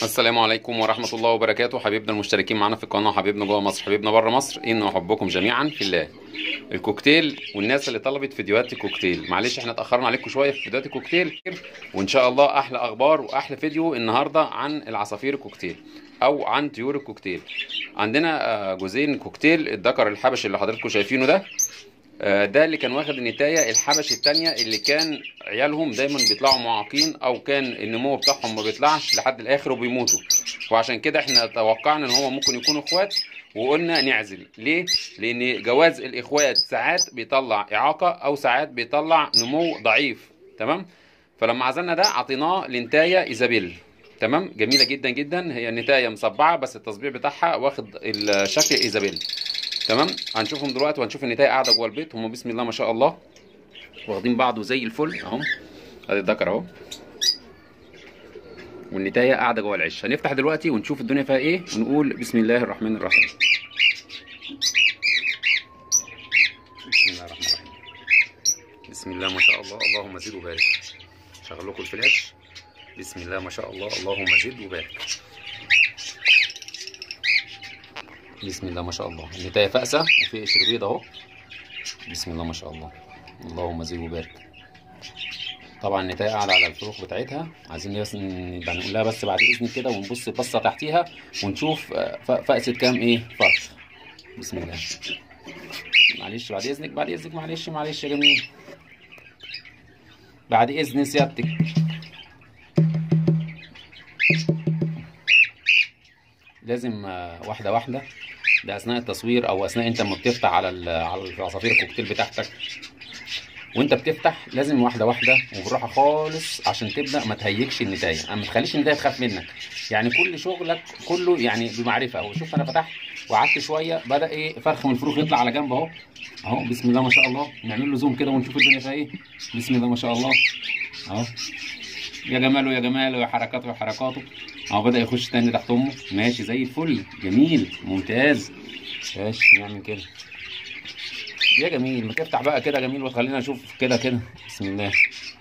السلام عليكم ورحمة الله وبركاته حبيبنا المشتركين معنا في القناة حبيبنا جوه مصر حبيبنا بره مصر إن أحبكم جميعا في الله الكوكتيل والناس اللي طلبت فيديوهات الكوكتيل معلش احنا اتأخرنا عليكم شوية في فيديوهات الكوكتيل وإن شاء الله أحلى أخبار وأحلى فيديو النهاردة عن العصافير الكوكتيل أو عن طيور الكوكتيل عندنا آه، جوزين كوكتيل الذكر الحبشي اللي حضراتكم شايفينه ده آه، ده اللي كان واخد النتاية الحبش التانية اللي كان عيالهم دايما بيطلعوا معاقين او كان النمو بتاعهم ما بيطلعش لحد الاخر وبيموتوا وعشان كده احنا توقعنا ان هو ممكن يكونوا اخوات وقلنا نعزل ليه لان جواز الاخوات ساعات بيطلع اعاقة او ساعات بيطلع نمو ضعيف تمام فلما عزلنا ده عطيناه لنتاية ايزابيل تمام جميلة جدا جدا هي النتاية مصبعة بس التصبيع بتاعها واخد الشكل ايزابيل تمام هنشوفهم دلوقتي وهنشوف النتاية قاعدة جوه البيت هم بسم الله ما شاء الله واخدين بعض زي الفل اهو ادي الذكر اهو والنتاية قاعدة جوه العش هنفتح دلوقتي ونشوف الدنيا فيها ايه ونقول بسم الله الرحمن الرحيم بسم الله الرحمن الرحيم بسم الله ما شاء الله اللهم زد وبارك شغل لكم الفلاش بسم الله ما شاء الله اللهم زد وبارك بسم الله ما شاء الله النتاية فأسة وفي قشر بيض اهو بسم الله ما شاء الله اللهم زد وبارك طبعا النتاية قاعدة على الفروخ بتاعتها عايزين بس نبقى نقول لها بس بعد اذنك كده ونبص بصة تحتيها ونشوف آه، ف- فأسة كام ايه فرخ بسم الله معلش بعد اذنك بعد اذنك معلش معلش يا جميل بعد اذن سيادتك لازم آه، واحدة واحدة ده أثناء التصوير أو أثناء أنت ما بتفتح على ال- على العصافير الكوكتيل بتاعتك وأنت بتفتح لازم واحدة واحدة وبالراحة خالص عشان تبدأ ما تهيجش النتاية أما ما تخليش النتاية تخاف منك يعني كل شغلك كله يعني بمعرفة أهو شوف أنا فتحت وقعدت شوية بدأ إيه فرخ من الفروخ يطلع على جنب أهو أهو بسم الله ما شاء الله نعمل له زوم كده ونشوف الدنيا فيها إيه بسم الله ما شاء الله أهو يا جماله يا جماله يا حركاته يا حركاته اهو بدأ يخش تاني تحت امه ماشي زي الفل جميل ممتاز ماشي نعمل كده يا جميل ما تفتح بقى كده جميل وتخلينا نشوف كده كده بسم الله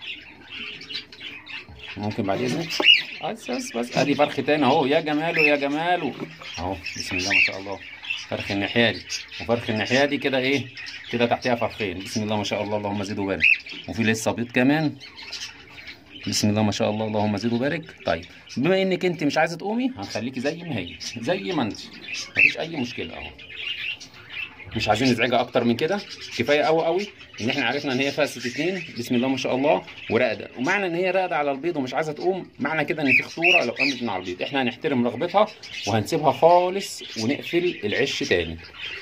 ممكن بعد اذنك بس بس بس ادي فرخ تاني اهو يا جماله يا جماله اهو بسم الله ما شاء الله فرخ الناحيه دي وفرخ الناحيه دي كده ايه كده تحتها فرخين بسم الله ما شاء الله اللهم زد وبارك وفي لسه بيض كمان بسم الله ما شاء الله اللهم زد وبارك طيب بما انك انت مش عايزه تقومي هنخليكي زي ما هي زي ما انت مفيش اي مشكله اهو مش عايزين نزعجها اكتر من كده كفايه قوي قوي ان احنا عرفنا ان هي فاسه اتنين بسم الله ما شاء الله وراقده ومعنى ان هي راقده على البيض ومش عايزه تقوم معنى كده ان في خطوره لو قامت من على البيض احنا هنحترم رغبتها وهنسيبها خالص ونقفل العش تاني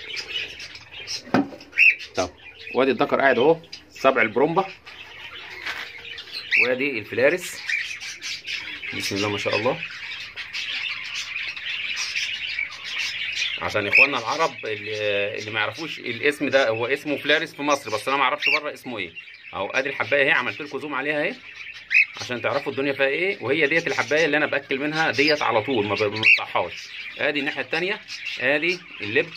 طب وادي الذكر قاعد اهو سبع البرومبا وادي الفلارس بسم الله ما شاء الله عشان اخواننا العرب اللي, اللي ما يعرفوش الاسم ده هو اسمه فلارس في مصر بس انا ما اعرفش بره اسمه ايه اهو ادي الحبايه اهي عملت لكم زوم عليها اهي عشان تعرفوا الدنيا فيها ايه وهي ديت الحبايه اللي انا باكل منها ديت على طول ما بقطعهاش ادي الناحيه الثانيه ادي اللب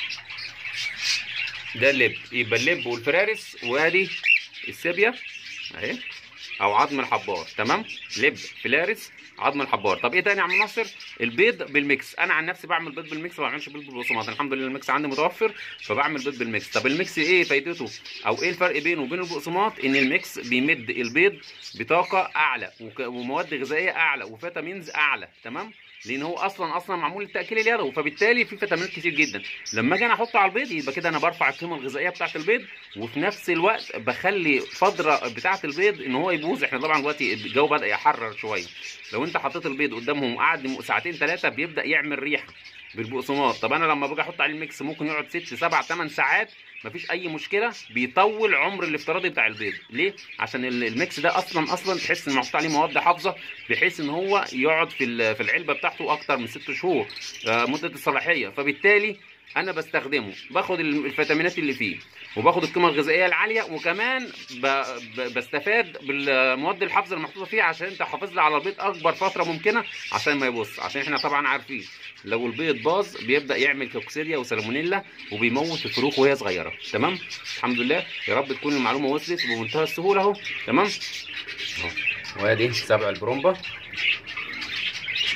ده اللب يبقى اللب والفرارس وادي السيبيا اهي او عظم الحبار تمام لب فلارس عظم الحبار طب ايه تاني يا عم ناصر البيض بالميكس انا عن نفسي بعمل بيض بالميكس ما بعملش بيض بالبقسماط الحمد لله الميكس عندي متوفر فبعمل بيض بالميكس طب الميكس ايه فايدته او ايه الفرق بينه وبين البقسماط ان الميكس بيمد البيض بطاقه اعلى وك- ومواد غذائيه اعلى وفيتامينز اعلى تمام لان هو اصلا اصلا معمول للتاكيل اليدوي فبالتالي في فيتامينات كتير جدا لما اجي انا احطه على البيض يبقى كده انا برفع القيمه الغذائيه بتاعه البيض وفي نفس الوقت بخلي فتره بتاعه البيض ان هو يبوظ احنا طبعا دلوقتي الجو بدا يحرر شويه لو انت حطيت البيض قدامهم قعد ساعتين ثلاثه بيبدا يعمل ريحه بالبقسماط طب انا لما باجي احط عليه الميكس ممكن يقعد 6 7 8 ساعات مفيش اي مشكله بيطول عمر الافتراضي بتاع البيض ليه عشان ال- الميكس ده اصلا اصلا تحس ان محطوط عليه مواد حافظه بحيث ان هو يقعد في ال- في العلبه بتاعته اكتر من 6 شهور آه، مده الصلاحيه فبالتالي انا بستخدمه باخد ال- الفيتامينات اللي فيه وباخد القيمه الغذائيه العاليه وكمان ب... ب... بستفاد بالمواد الحافظه المحطوطه فيه عشان تحافظ لي على البيض اكبر فتره ممكنه عشان ما يبص عشان احنا طبعا عارفين لو البيض باظ بيبدا يعمل كوكسيريا وسالمونيلا وبيموت الفروخ وهي صغيره تمام الحمد لله يا رب تكون المعلومه وصلت بمنتهى السهوله اهو تمام اهو وادي سبع البرومبا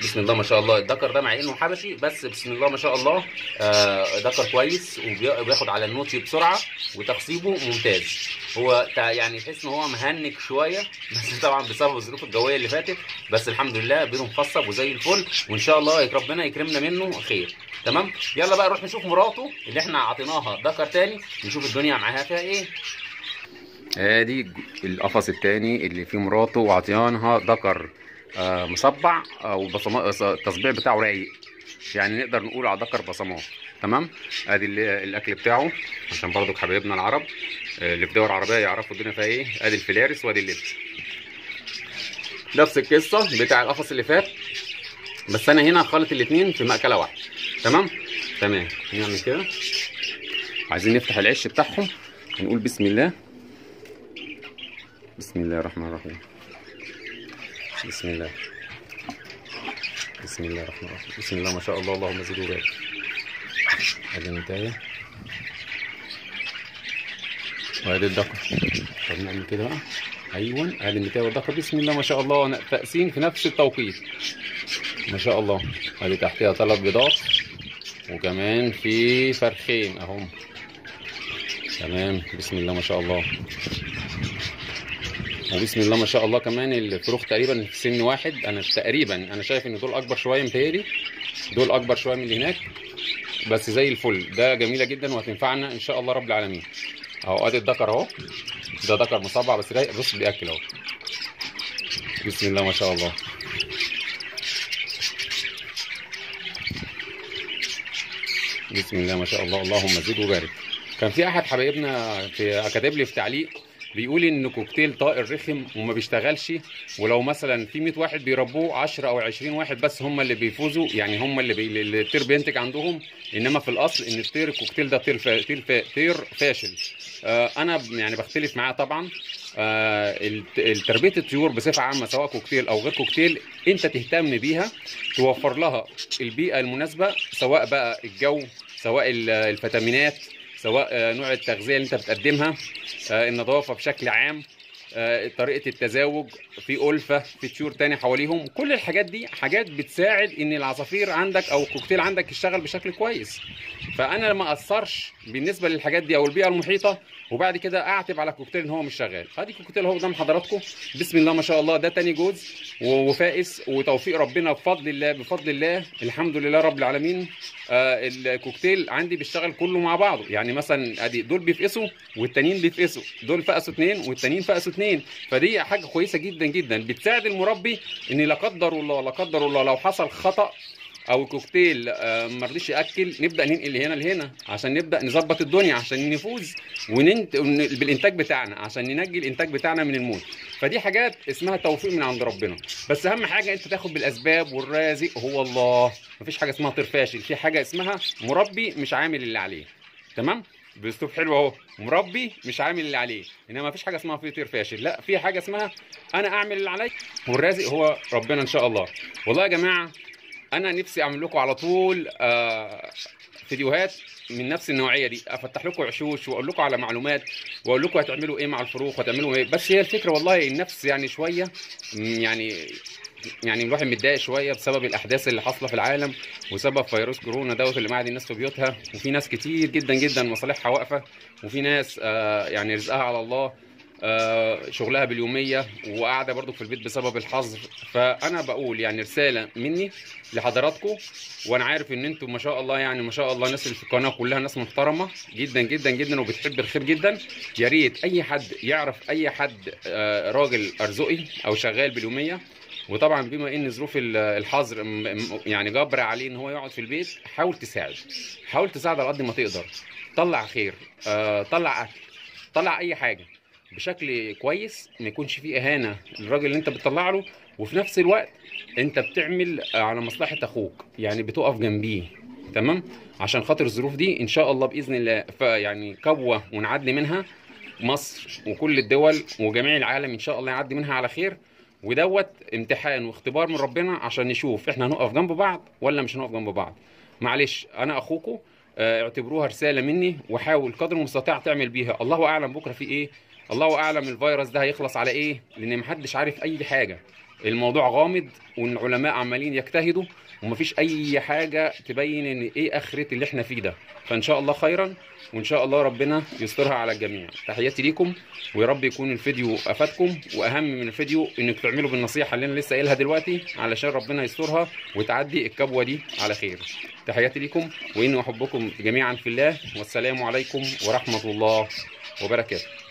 بسم الله ما شاء الله الدكر ده مع انه حبشي بس بسم الله ما شاء الله آه دكر كويس وبياخد على النوتي بسرعه وتخصيبه ممتاز هو تع- يعني تحس ان هو مهنك شويه بس طبعا بسبب الظروف الجويه اللي فاتت بس الحمد لله بينه مخصب وزي الفل وان شاء الله ربنا يكرمنا منه خير تمام يلا بقى نروح نشوف مراته اللي احنا عطيناها دكر تاني نشوف الدنيا معاها فيها ايه ادي القفص التاني اللي فيه مراته وعطيانها ذكر آه مصبع آه وبصمات التصبيع بتاعه رايق يعني نقدر نقول على ذكر بصمات تمام ادي اللي- الاكل بتاعه عشان برضك حبايبنا العرب آه، اللي في دول عربيه يعرفوا الدنيا فيها ايه ادي الفلارس وادي اللب نفس القصه بتاع القفص اللي فات بس انا هنا خلط الاثنين في مأكله واحده تمام تمام نعمل كده عايزين نفتح العش بتاعهم ونقول بسم الله بسم الله الرحمن الرحيم بسم الله بسم الله الرحمن الرحيم بسم الله ما شاء الله اللهم زد وبارك ادي النتايه وادي الدقر طب نعمل كده بقى ايوه ادي النتايه والدقر بسم الله ما شاء الله تقسيم في نفس التوقيت ما شاء الله ادي تحتها ثلاث بيضات وكمان في فرخين اهم تمام بسم الله ما شاء الله وبسم الله ما شاء الله كمان الفروخ تقريبا في سن واحد انا تقريبا انا شايف ان دول اكبر شويه متهيألي دول اكبر شويه من اللي هناك بس زي الفل ده جميله جدا وهتنفعنا ان شاء الله رب العالمين اهو ادي الذكر اهو ده ذكر مصبع بس رايق بص بياكل اهو بسم الله ما شاء الله بسم الله ما شاء الله اللهم زد وبارك كان في احد حبايبنا في كاتب لي في تعليق بيقول ان كوكتيل طائر رخم وما بيشتغلش ولو مثلا في 100 واحد بيربوه 10 او 20 واحد بس هم اللي بيفوزوا يعني هم اللي, بي... اللي الطير بينتج عندهم انما في الاصل ان الطير الكوكتيل ده طير فا... طير, فا... طير فاشل آه انا ب- يعني بختلف معاه طبعا آه الت- تربيه الطيور بصفه عامه سواء كوكتيل او غير كوكتيل انت تهتم بيها توفر لها البيئه المناسبه سواء بقى الجو سواء ال- الفيتامينات سواء آه، نوع التغذيه اللي انت بتقدمها آه، النظافه بشكل عام آه، طريقه التزاوج في ألفة في طيور تاني حواليهم كل الحاجات دي حاجات بتساعد ان العصافير عندك او الكوكتيل عندك يشتغل بشكل كويس فانا ما اثرش بالنسبه للحاجات دي او البيئه المحيطه وبعد كده اعتب على الكوكتيل ان هو مش شغال ادي كوكتيل اهو قدام حضراتكم بسم الله ما شاء الله ده تاني جوز و- وفائس وتوفيق ربنا بفضل الله بفضل الله الحمد لله رب العالمين آه الكوكتيل عندي بيشتغل كله مع بعضه يعني مثلا ادي دول بيفقسوا والتانيين بيفقسوا دول فقسوا اتنين والتانيين فقسوا اتنين فدي حاجه كويسه جدا جدا بتساعد المربي ان لا قدر الله لا قدر الله لو حصل خطا او كوكتيل آه، ما رضيش ياكل نبدا ننقل هنا لهنا عشان نبدا نظبط الدنيا عشان نفوز وننت... ون- بالانتاج بتاعنا عشان ننجي الانتاج بتاعنا من الموت فدي حاجات اسمها توفيق من عند ربنا بس اهم حاجه انت تاخد بالاسباب والرازق هو الله مفيش حاجه اسمها طير فاشل في حاجه اسمها مربي مش عامل اللي عليه تمام باسلوب حلو اهو مربي مش عامل اللي عليه انما مفيش حاجه اسمها في طير فاشل لا في حاجه اسمها انا اعمل اللي عليا والرازق هو ربنا ان شاء الله والله يا جماعه انا نفسي اعمل لكم على طول آه، فيديوهات من نفس النوعيه دي افتح لكم عشوش واقول لكم على معلومات واقول لكم هتعملوا ايه مع الفروخ وهتعملوا ايه بس هي الفكره والله النفس يعني شويه مم، يعني يعني الواحد متضايق شويه بسبب الاحداث اللي حاصله في العالم وسبب فيروس كورونا دوت اللي معدي الناس في بيوتها وفي ناس كتير جدا جدا مصالحها واقفه وفي ناس آه يعني رزقها على الله آه شغلها باليوميه وقاعده برضو في البيت بسبب الحظر فانا بقول يعني رساله مني لحضراتكم وانا عارف ان انتم ما شاء الله يعني ما شاء الله الناس اللي في القناه كلها ناس محترمه جدا جدا جدا وبتحب الخير جدا يا ريت اي حد يعرف اي حد آه، راجل ارزقي او شغال باليوميه وطبعا بما ان ظروف ال- الحظر م- م- يعني جبر عليه ان هو يقعد في البيت حاول تساعد حاول تساعد على قد ما تقدر طلع خير آه، طلع اكل طلع اي حاجه بشكل كويس ما يكونش فيه اهانه للراجل اللي انت بتطلع له وفي نفس الوقت انت بتعمل على مصلحه اخوك يعني بتقف جنبيه تمام عشان خاطر الظروف دي ان شاء الله باذن الله فيعني كوه ونعدي منها مصر وكل الدول وجميع العالم ان شاء الله يعدي منها على خير ودوت امتحان واختبار من ربنا عشان نشوف احنا هنقف جنب بعض ولا مش هنقف جنب بعض معلش انا اخوكم آه، اعتبروها رساله مني وحاول قدر المستطاع تعمل بيها الله اعلم بكره في ايه الله اعلم الفيروس ده هيخلص على ايه لان محدش عارف اي حاجه الموضوع غامض والعلماء عمالين يجتهدوا ومفيش اي حاجه تبين ان ايه اخره اللي احنا فيه ده فان شاء الله خيرا وان شاء الله ربنا يسترها على الجميع تحياتي ليكم ويا رب يكون الفيديو افادكم واهم من الفيديو انك تعملوا بالنصيحه اللي انا لسه قايلها دلوقتي علشان ربنا يسترها وتعدي الكبوه دي على خير تحياتي ليكم واني احبكم جميعا في الله والسلام عليكم ورحمه الله وبركاته